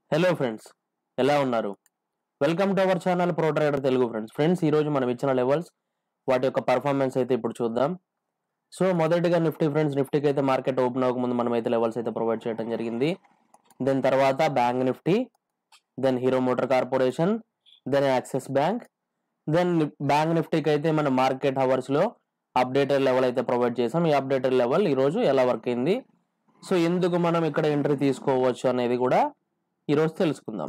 hello friends ఎలా ఉన్నారు welcome to our channel pro trader Telugu friends friends ఈ రోజు మనం ఇచ్చిన లెవెల్స్ వాటి యొక్క పర్ఫార్మెన్స్ అయితే ఇప్పుడు చూద్దాం సో మొదటిగా నిఫ్టీ ఫ్రెండ్స్ నిఫ్టీకి అయితే మార్కెట్ ఓపెన్ అవ్వకముందు మనం అయితే లెవెల్స్ అయితే ప్రొవైడ్ చేయడం జరిగింది దెన్ తర్వాత Bank Nifty then Hero Motor Corporation then Axis Bank then Bank నిఫ్టీకి అయితే మన మార్కెట్ హవర్స్ లో అప్డేటెడ్ లెవెల్ అయితే ప్రొవైడ్ చేసాం ఈ అప్డేటెడ్ లెవెల్ ఈ రోజు ఎలా వర్క్ అయింది సో ఎందుకు మనం ఇక్కడ ఎంట్రీ తీసుకోవచ్చు అనేది కూడా ఈరోజు తెలుసుకుందాం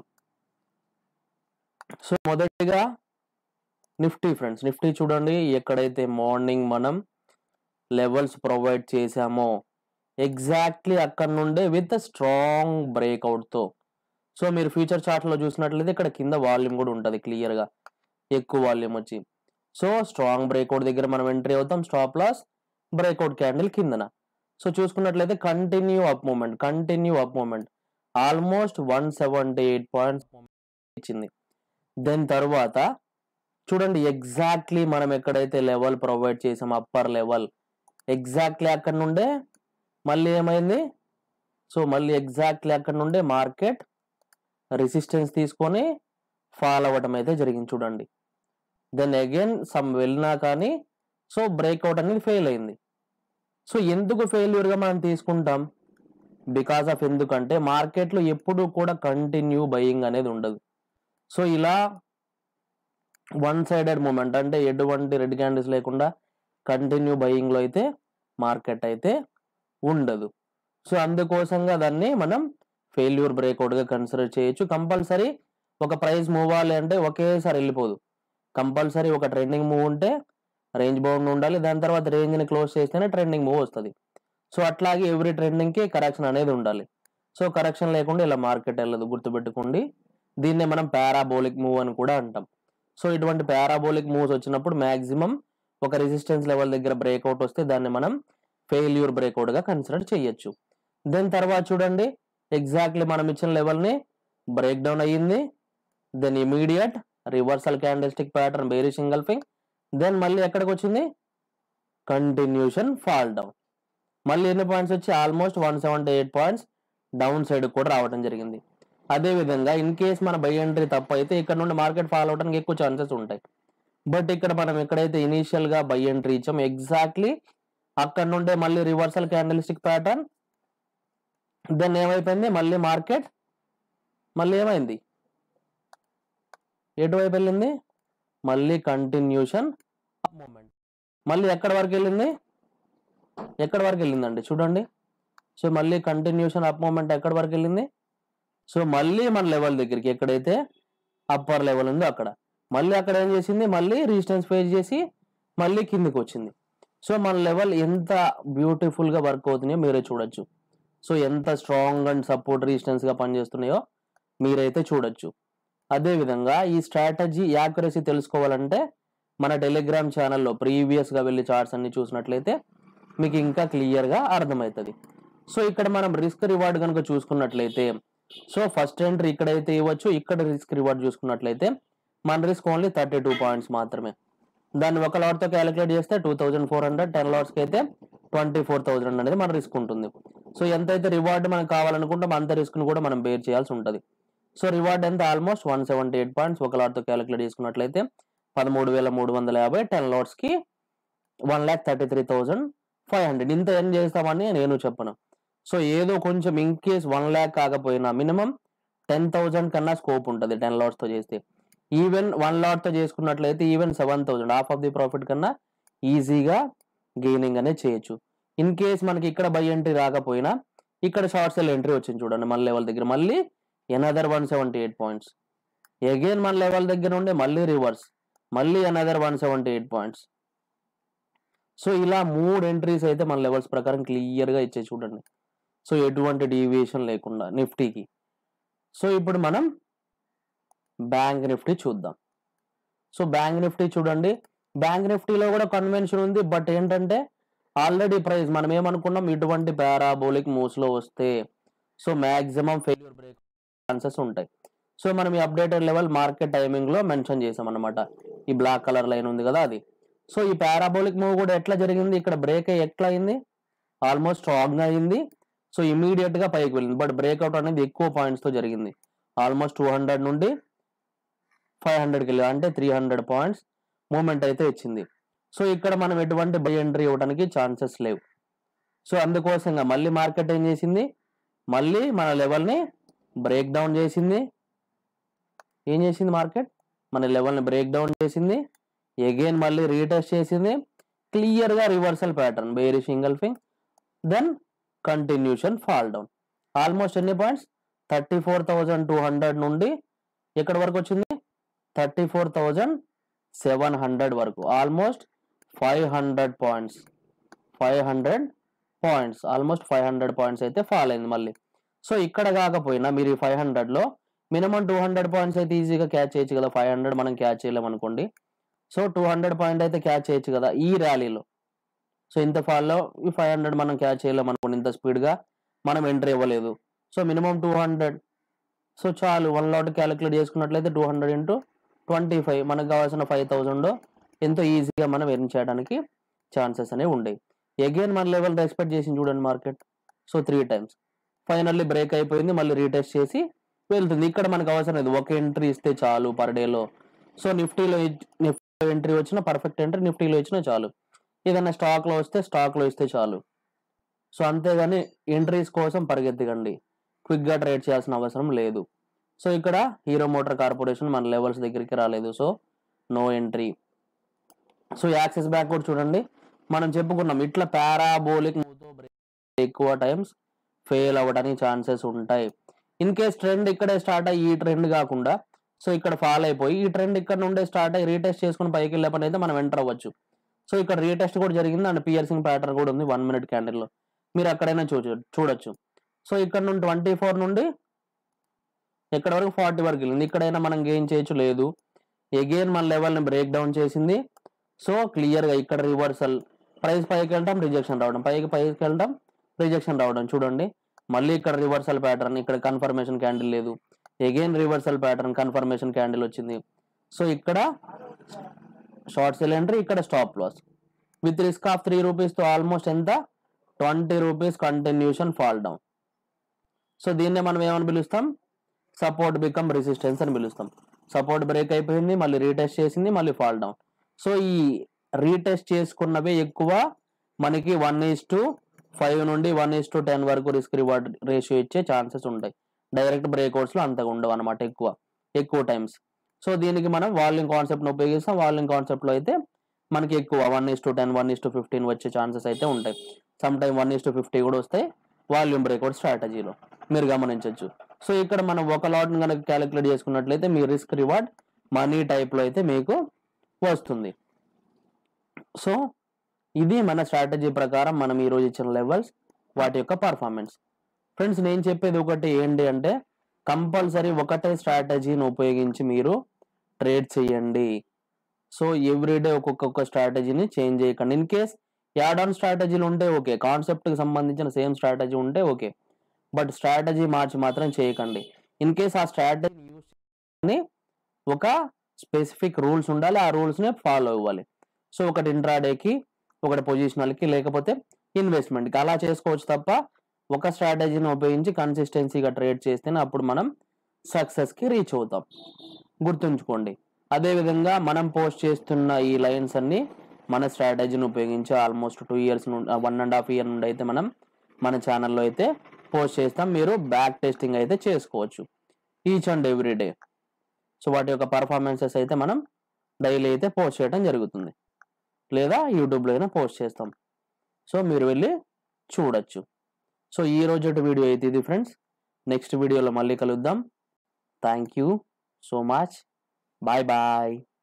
సో మొదటిగా నిఫ్టీ ఫ్రెండ్స్ నిఫ్టీ చూడండి ఎక్కడైతే మార్నింగ్ మనం లెవెల్స్ ప్రొవైడ్ చేసామో ఎగ్జాక్ట్లీ అక్కడ నుండే విత్ స్ట్రాంగ్ బ్రేక్అవుట్తో సో మీరు ఫ్యూచర్ చార్ట్లో చూసినట్లయితే ఇక్కడ కింద వాల్యూమ్ కూడా ఉంటుంది క్లియర్గా ఎక్కువ వాల్యూమ్ వచ్చి సో స్ట్రాంగ్ బ్రేక్అవుట్ దగ్గర మనం ఎంట్రీ అవుతాం స్టాప్ లాస్ బ్రేక్అవుట్ క్యాండిల్ కిందన సో చూసుకున్నట్లయితే continue up moment continue up moment almost one seventy eight points ఇచ్చింది దెన్ తర్వాత చూడండి ఎగ్జాక్ట్లీ మనం ఎక్కడైతే లెవెల్ ప్రొవైడ్ చేసాం అప్పర్ లెవెల్ ఎగ్జాక్ట్లీ అక్కడ నుండే మళ్ళీ ఏమైంది సో మళ్ళీ ఎగ్జాక్ట్లీ అక్కడ నుండే మార్కెట్ రెసిస్టెన్స్ తీసుకొని ఫాల్ అవ్వటం అయితే జరిగింది చూడండి దెన్ అగైన్ సమ్ వెళ్ళినా కానీ సో బ్రేక్అవుట్ అనేది ఫెయిల్ అయింది సో ఎందుకు ఫెయిల్యూర్గా మనం తీసుకుంటాం బికాస్ ఆఫ్ ఎందుకంటే మార్కెట్లో ఎప్పుడు కూడా కంటిన్యూ బయింగ్ అనేది ఉండదు సో ఇలా వన్ సైడెడ్ మూమెంట్ అంటే ఎటువంటి రెడ్ క్యాండిల్స్ లేకుండా కంటిన్యూ బయింగ్లో అయితే మార్కెట్ అయితే ఉండదు సో అందుకోసంగా దాన్ని మనం ఫెయిల్యూర్ బ్రేక్అవుట్గా కన్సిడర్ చేయొచ్చు కంపల్సరీ ఒక ప్రైస్ మూవ్ అవ్వాలి అంటే ఒకేసారి వెళ్ళిపోదు కంపల్సరీ ఒక ట్రెండింగ్ మూవ్ ఉంటే రేంజ్ బౌండ్ ఉండాలి దాని తర్వాత రేంజ్ని క్లోజ్ చేస్తేనే ట్రెండింగ్ మూవ్ వస్తుంది సో అట్లాగే ఎవ్రీ ట్రెండింగ్కి కరెక్షన్ అనేది ఉండాలి సో కరెక్షన్ లేకుండా ఇలా మార్కెట్ వెళ్ళదు గుర్తుపెట్టుకోండి దీన్నే మనం పారాబోలిక్ మూవ్ అని కూడా అంటాం సో ఇటువంటి పారాబోలిక్ మూవ్స్ వచ్చినప్పుడు మాక్సిమం ఒక రెసిస్టెన్స్ లెవెల్ దగ్గర బ్రేక్అవుట్ వస్తే దాన్ని మనం ఫెయిల్యూర్ బ్రేక్అవుట్గా కన్సిడర్ చేయొచ్చు దెన్ తర్వాత చూడండి ఎగ్జాక్ట్లీ మనం ఇచ్చిన లెవెల్ని బ్రేక్ డౌన్ అయ్యింది then immediate reversal candlestick pattern bearish engulfing then మళ్ళీ ఎక్కడికి వచ్చింది కంటిన్యూషన్ ఫాల్ డౌన్ మళ్ళీ ఎన్ని పాయింట్స్ వచ్చి almost one seventy eight points down side కూడా రావడం జరిగింది అదే విధంగా ఇన్ కేస్ మన బై ఎంట్రీ తప్పు అయితే ఇక్కడ నుండి మార్కెట్ ఫాల్ అవడానికి ఎక్కువ ఛాన్సెస్ ఉంటాయి బట్ ఇక్కడ మనం ఎక్కడైతే ఇనీషియల్ గా బై ఎంట్రీ ఇచ్చాం ఎగ్జాక్ట్లీ అక్కడ నుండే మళ్ళీ రివర్సల్ క్యాండిల్స్టిక్ ప్యాటర్న్ దెన్ ఏమైపోయింది మళ్ళీ మార్కెట్ మళ్ళీ ఏమైంది ఎటువైపు వెళ్ళింది మళ్ళీ కంటిన్యూషన్ మూమెంట్ మళ్ళీ ఎక్కడి వరకు వెళ్ళింది ఎక్కడి వరకు వెళ్ళిందండి చూడండి సో మళ్ళీ కంటిన్యూషన్ అప్ మూమెంట్ ఎక్కడి వరకు వెళ్ళింది సో మళ్ళీ మన లెవెల్ దగ్గరికి ఎక్కడైతే అప్పర్ లెవెల్ ఉందో అక్కడ మళ్ళీ అక్కడ ఏం చేసింది మళ్ళీ రెసిస్టెన్స్ ఫేస్ చేసి మళ్ళీ కిందికి వచ్చింది సో మన లెవెల్ ఎంత బ్యూటిఫుల్ గా వర్క్ అవుతున్నాయో మీరే చూడొచ్చు సో ఎంత స్ట్రాంగ్ అండ్ సపోర్ట్ రెసిస్టెన్స్ గా పనిచేస్తున్నాయో మీరైతే చూడొచ్చు అదే విధంగా ఈ స్ట్రాటజీ యాక్యురసీ తెలుసుకోవాలంటే మన టెలిగ్రామ్ ఛానల్లో ప్రీవియస్ గా వెళ్ళి చార్ట్స్ అన్ని చూసినట్లయితే మీకు ఇంకా క్లియర్ గా అర్థమవుతుంది సో ఇక్కడ మనం రిస్క్ రివార్డ్ కనుక చూసుకున్నట్లయితే సో ఫస్ట్ ఎంట్రీ ఇక్కడైతే ఇవ్వచ్చు ఇక్కడ రిస్క్ రివార్డ్ చూసుకున్నట్లయితే మన risk only thirty two points మాత్రమే దాన్ని ఒక లాట్తో క్యాలిక్యులేట్ చేస్తే two thousand four hundred ten లాట్స్కి అయితే ట్వంటీ ఫోర్ థౌజండ్ అనేది మన రిస్క్ ఉంటుంది సో ఎంతైతే రివార్డ్ మనకు కావాలనుకుంటాం అంత రిస్క్ను కూడా మనం బేర్ చేయాల్సి ఉంటుంది సో రివార్డ్ ఎంత almost one seventy eight points ఒక లాట్తో క్యాలిక్యులేట్ చేసుకున్నట్లయితే పదమూడు వేల మూడు వందల యాభై టెన్ లాట్స్కి one lakh thirty three thousand five hundred ఇంత ఏం చేస్తామని నేను చెప్పను సో ఏదో కొంచెం ఇన్ కేస్ వన్ ల్యాక్ కాకపోయినా మినిమం టెన్ థౌజండ్ కన్నా స్కోప్ ఉంటుంది టెన్ లాట్స్తో చేస్తే ఈవెన్ వన్ లాట్తో చేసుకున్నట్లయితే even seven thousand half of the profit కన్నా ఈజీగా గెయినింగ్ అనేది చేయొచ్చు ఇన్ కేస్ మనకి ఇక్కడ బై ఎంట్రీ రాకపోయినా ఇక్కడ షార్ట్ సెల్ ఎంట్రీ వచ్చింది చూడండి మన లెవెల్ దగ్గర మళ్ళీ another one seventy eight points again మన లెవెల్ దగ్గర ఉండే మళ్ళీ రివర్స్ మళ్ళీ another one seventy eight points so ఇలా మూడు ఎంట్రీస్ అయితే మన లెవెల్స్ ప్రకారం క్లియర్గా ఇచ్చే చూడండి సో ఎటువంటి డీవియేషన్ లేకుండా నిఫ్టీకి సో ఇప్పుడు మనం బ్యాంక్ నిఫ్టీ చూద్దాం సో బ్యాంక్ నిఫ్టీ చూడండి బ్యాంక్ నిఫ్టీలో కూడా కన్వెన్షన్ ఉంది బట్ ఏంటంటే ఆల్రెడీ ప్రైస్ మనం ఏమనుకున్నాం ఇటువంటి పారాబోలిక్ మూవ్స్లో వస్తే so maximum failure break chances ఉంటాయి సో మనం ఈ అప్డేటెడ్ లెవెల్ మార్కెట్ టైమింగ్లో మెన్షన్ చేసాం అనమాట ఈ బ్లాక్ కలర్ లైన్ ఉంది కదా అది సో ఈ పారాబోలిక్ మూవ్ కూడా ఎట్లా జరిగింది ఇక్కడ బ్రేక్ అయ్యి ఎట్లా అయింది ఆల్మోస్ట్ స్ట్రాంగ్ అయింది సో ఇమీడియట్ గా పైకి వెళ్ళింది బట్ బ్రేక్అవుట్ అనేది ఎక్కువ పాయింట్స్ తో జరిగింది ఆల్మోస్ట్ టూ హండ్రెడ్ నుండి ఫైవ్ హండ్రెడ్కి వెళ్ళి అంటే త్రీ హండ్రెడ్ పాయింట్స్ మూమెంట్ అయితే ఇచ్చింది సో ఇక్కడ మనం ఎటువంటి బై ఎంట్రీ ఇవ్వడానికి ఛాన్సెస్ లేవు సో అందుకోసంగా మళ్ళీ మార్కెట్ ఏం చేసింది మళ్ళీ మన లెవెల్ని బ్రేక్ డౌన్ చేసింది ఏం చేసింది మార్కెట్ మన లెవెల్ని బ్రేక్ డౌన్ చేసింది ఎగైన్ మళ్ళీ రీటెస్ట్ చేసింది క్లియర్గా reversal pattern bearish engulfing then continuation fall down almost ఎన్ని points thirty four thousand two hundred నుండి ఎక్కడి వరకు వచ్చింది thirty four thousand seven hundred వరకు almost five hundred points five hundred points almost five hundred points అయితే fall అయింది మళ్ళీ so ఇక్కడ కాకపోయినా మీరు ఈ ఫైవ్ హండ్రెడ్లో మినిమం టూ హండ్రెడ్ పాయింట్స్ అయితే ఈజీగా క్యాచ్ చేయొచ్చు కదా ఫైవ్ హండ్రెడ్ మనం క్యాచ్ చేయలేము అనుకోండి సో టూ హండ్రెడ్ పాయింట్ అయితే క్యాచ్ చేయొచ్చు కదా ఈ ర్యాలీలో సో ఇంత ఫాల్లో ఈ ఫైవ్ హండ్రెడ్ మనం క్యాచ్ చేయలేము అనుకోండి ఇంత స్పీడ్గా మనం ఎంట్రీ ఇవ్వలేదు so minimum two hundred so చాలు వన్ లాట్ క్యాలిక్యులేట్ చేసుకున్నట్లయితే two hundred into twenty five మనకు కావాల్సిన ఫైవ్ థౌజండ్ ఎంతో ఈజీగా మనం ఎర్న్ చేయడానికి ఛాన్సెస్ అనేవి ఉండేవి అగైన్ మన లెవెల్ రెస్పెక్ట్ చేసి చూడండి market so three times finally break అయిపోయింది మళ్ళీ రీటెస్ట్ చేసి వెళ్తుంది ఇక్కడ మనకు అవసరం లేదు ఒక ఎంట్రీ ఇస్తే చాలు పర్ డేలో సో నిఫ్టీలో నిఫ్టీ ఎంట్రీ వచ్చినా పర్ఫెక్ట్ ఎంట్రీ నిఫ్టీలో ఇచ్చినా చాలు ఏదైనా స్టాక్లో వస్తే స్టాక్లో ఇస్తే చాలు సో అంతేగాని ఎంట్రీస్ కోసం పరిగెత్తకండి క్విక్గా ట్రేడ్ చేయాల్సిన అవసరం లేదు సో ఇక్కడ హీరో మోటార్ కార్పొరేషన్ మన లెవెల్స్ దగ్గరికి రాలేదు so no entry so Axis Bank కూడా చూడండి మనం చెప్పుకున్నాం ఇట్లా పారాబోలిక్ ఎక్కువ టైమ్స్ ఫెయిల్ అవ్వడానికి ఛాన్సెస్ ఉంటాయి ఇన్ కేస్ ట్రెండ్ ఇక్కడే స్టార్ట్ అయ్యి ఈ ట్రెండ్ కాకుండా సో ఇక్కడ ఫాల్ అయిపోయి ఈ ట్రెండ్ ఇక్కడ నుండే స్టార్ట్ అయ్యి రీటెస్ట్ చేసుకుని పైకి వెళ్ళే పని అయితే మనం ఎంటర్ అవ్వచ్చు సో ఇక్కడ రీటెస్ట్ కూడా జరిగింది అండ్ పియర్సింగ్ ప్యాటర్న్ కూడా ఉంది వన్ మినిట్ క్యాండిల్లో మీరు అక్కడైనా చూ చూడొచ్చు సో ఇక్కడ నుండి ట్వంటీ ఫోర్ నుండి ఎక్కడ వరకు ఫార్టీ వరకు వెళ్ళింది ఇక్కడైనా మనం గెయిన్ చేయొచ్చు లేదు ఎగైన్ మన లెవెల్ని బ్రేక్ డౌన్ చేసింది సో క్లియర్గా ఇక్కడ రివర్సల్ ప్రైస్ పైకి వెళ్ళటం రిజెక్షన్ రావడం పైకి పైకి వెళ్ళటం రిజెక్షన్ రావడం చూడండి మళ్ళీ ఇక్కడ రివర్సల్ ప్యాటర్న్ ఇక్కడ కన్ఫర్మేషన్ క్యాండిల్ లేదు again reversal pattern confirmation candle వచ్చింది సో ఇక్కడ షార్ట్ సెల్ ఎంట్రీ ఇక్కడ stop loss with risk of three రూపీస్తో ఆల్మోస్ట్ ఎంత twenty rupees continuation fall down so దీన్నే మనం ఏమని పిలుస్తాం సపోర్ట్ బికమ్ రెసిస్టెన్స్ అని పిలుస్తాం సపోర్ట్ బ్రేక్ అయిపోయింది మళ్ళీ రీటెస్ట్ చేసింది మళ్ళీ ఫాల్ డౌన్ సో ఈ రీటెస్ట్ చేసుకున్నవే ఎక్కువ మనకి వన్ ఈస్ టు ఫైవ్ నుండి వన్ ఈస్ టు టెన్ వరకు రిస్క్ రివార్డ్ రేషియో ఇచ్చే ఛాన్సెస్ ఉంటాయి డైరెక్ట్ బ్రేక్అవుట్స్లో అంతగా ఉండవు అనమాట ఎక్కువ ఎక్కువ టైమ్స్ సో దీనికి మనం వాల్యూమ్ కాన్సెప్ట్ని ఉపయోగిస్తాం వాల్యూమ్ కాన్సెప్ట్లో అయితే మనకి ఎక్కువ one is to ten one is to fifteen వచ్చే ఛాన్సెస్ అయితే ఉంటాయి some time one is to fifty కూడా వస్తాయి వాల్యూమ్ బ్రేక్అవుట్ స్ట్రాటజీలో మీరు గమనించవచ్చు సో ఇక్కడ మనం ఒక లాట్ని కనుక క్యాలిక్యులేట్ చేసుకున్నట్లయితే మీ రిస్క్ రివార్డ్ మనీ టైప్లో అయితే మీకు వస్తుంది సో ఇది మన స్ట్రాటజీ ప్రకారం మనం ఈరోజు ఇచ్చిన లెవెల్స్ వాటి యొక్క పర్ఫార్మెన్స్ ఫ్రెండ్స్ నేను చెప్పేది ఒకటి ఏంటి అంటే కంపల్సరీ ఒకటే స్ట్రాటజీని ఉపయోగించి మీరు ట్రేడ్ చేయండి సో ఎవ్రీడే ఒక్కొక్క స్ట్రాటజీని చేంజ్ చేయకండి ఇన్ కేస్ యాడ్ ఆన్ స్ట్రాటజీలు ఉంటే ఓకే కాన్సెప్ట్కి సంబంధించిన సేమ్ స్ట్రాటజీ ఉంటే ఓకే బట్ స్ట్రాటజీ మార్చి మాత్రం చేయకండి ఇన్ కేస్ ఆ స్ట్రాటజీ యూస్ ఒక స్పెసిఫిక్ రూల్స్ ఉండాలి ఆ రూల్స్ని ఫాలో అవ్వాలి సో ఒకటి ఇంట్రాడేకి ఒకటి పొజిషనల్కి లేకపోతే ఇన్వెస్ట్మెంట్కి అలా చేసుకోవచ్చు తప్ప ఒక స్ట్రాటజీని ఉపయోగించి కన్సిస్టెన్సీగా ట్రేడ్ చేస్తేనే అప్పుడు మనం సక్సెస్కి రీచ్ అవుతాం గుర్తుంచుకోండి అదేవిధంగా మనం పోస్ట్ చేస్తున్న ఈ లైన్స్ అన్ని మన స్ట్రాటజీని ఉపయోగించి ఆల్మోస్ట్ టూ ఇయర్స్ నుండి వన్ అండ్ హాఫ్ ఇయర్ నుండి అయితే మనం మన ఛానల్లో అయితే పోస్ట్ చేస్తాం మీరు బ్యాక్ టెస్టింగ్ అయితే చేసుకోవచ్చు each and every day so వాటి యొక్క పర్ఫార్మెన్సెస్ అయితే మనం డైలీ అయితే పోస్ట్ చేయడం జరుగుతుంది లేదా యూట్యూబ్లో అయినా పోస్ట్ చేస్తాం సో మీరు వెళ్ళి చూడొచ్చు సో ఈ రోజు వీడియో అయితే ఇది ఫ్రెండ్స్ నెక్స్ట్ వీడియోలో మళ్ళీ కలుద్దాం thank you so much bye bye